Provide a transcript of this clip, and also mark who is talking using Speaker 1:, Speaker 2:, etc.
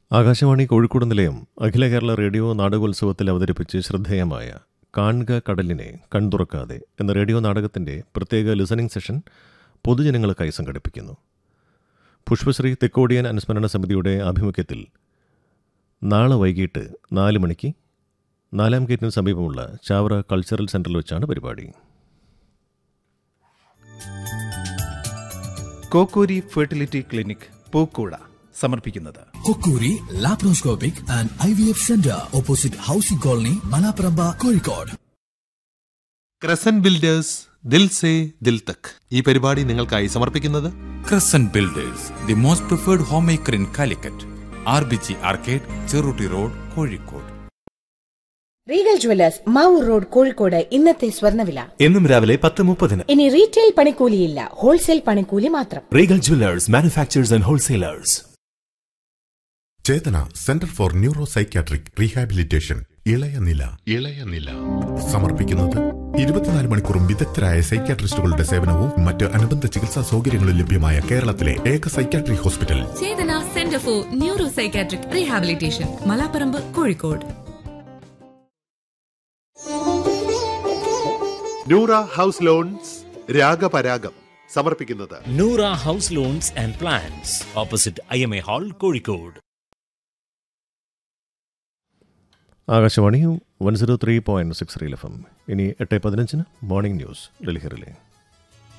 Speaker 1: ആകാശവാണി കോഴിക്കോട് നിലയം അഖില കേരള റേഡിയോ നാടകോത്സവത്തിൽ അവതരിപ്പിച്ച് ശ്രദ്ധേയമായ കാണുക കടലിനെ കൺതുറക്കാതെ എന്ന റേഡിയോ നാടകത്തിന്റെ പ്രത്യേക ലിസണിംഗ് സെഷൻ പൊതുജനങ്ങൾക്കായി സംഘടിപ്പിക്കുന്നു പുഷ്പശ്രീ തെക്കോടിയൻ അനുസ്മരണ സമിതിയുടെ ആഭിമുഖ്യത്തിൽ നാളെ വൈകിട്ട് നാല് മണിക്ക് നാലാം ഗേറ്റിന് സമീപമുള്ള ചാവറ കൾച്ചറൽ സെന്ററിൽ വെച്ചാണ് പരിപാടി
Speaker 2: കോക്കൂരി ഫെർട്ടിലിറ്റി ക്ലിനിക് പൂക്കൂട സമർപ്പിക്കുന്നത്
Speaker 3: കൊക്കൂരി laparoscopic and I V F centre opposite housing colony Malaparamba Kozhikode
Speaker 4: crescent builders Dil Se Dil Tak ഈ പരിപാടി നിങ്ങൾക്കായി സമർപ്പിക്കുന്നത്
Speaker 5: Crescent Builders, the most preferred homemaker in Calicut. RBG Arcade, Cheruti Road, Kozhikode.
Speaker 6: Regal jewellers Mavoor road Kozhikode ഇന്നത്തെ സ്വർണ്ണവില
Speaker 7: എന്നും രാവിലെ പത്ത് മുപ്പതിന്
Speaker 6: ഇനി റീറ്റെയിൽ പണിക്കൂലിയില്ല ഹോൾസെയിൽ പണിക്കൂലി മാത്രം
Speaker 7: Regal jewellers manufacturers and wholesalers
Speaker 8: Chetana centre for neuro psychiatric rehabilitation ഇളയ നില ഇളയ നില സമർപ്പിക്കുന്നത് ഇരുപത്തിനാല് മണിക്കൂറും വിദഗ്ധരായ സൈക്യാട്രിസ്റ്റുകളുടെ സേവനവും മറ്റ് അനുബന്ധ ചികിത്സാ സൗകര്യങ്ങളും ലഭ്യമായ കേരളത്തിലെ ഏക psychiatry hospital
Speaker 9: Chetana centre for neuro psychiatric rehabilitation Malaparamba Kozhikode
Speaker 4: Noora house loans രാഗപരാഗം സമർപ്പിക്കുന്നത്
Speaker 10: Noora house loans and plans opposite I M A hall Kozhikode
Speaker 1: Akashvani one zero three point six real F M ഇനി എട്ട് പതിനഞ്ചിന് മോർണിംഗ് ന്യൂസ് ഡൽഹിയിലെ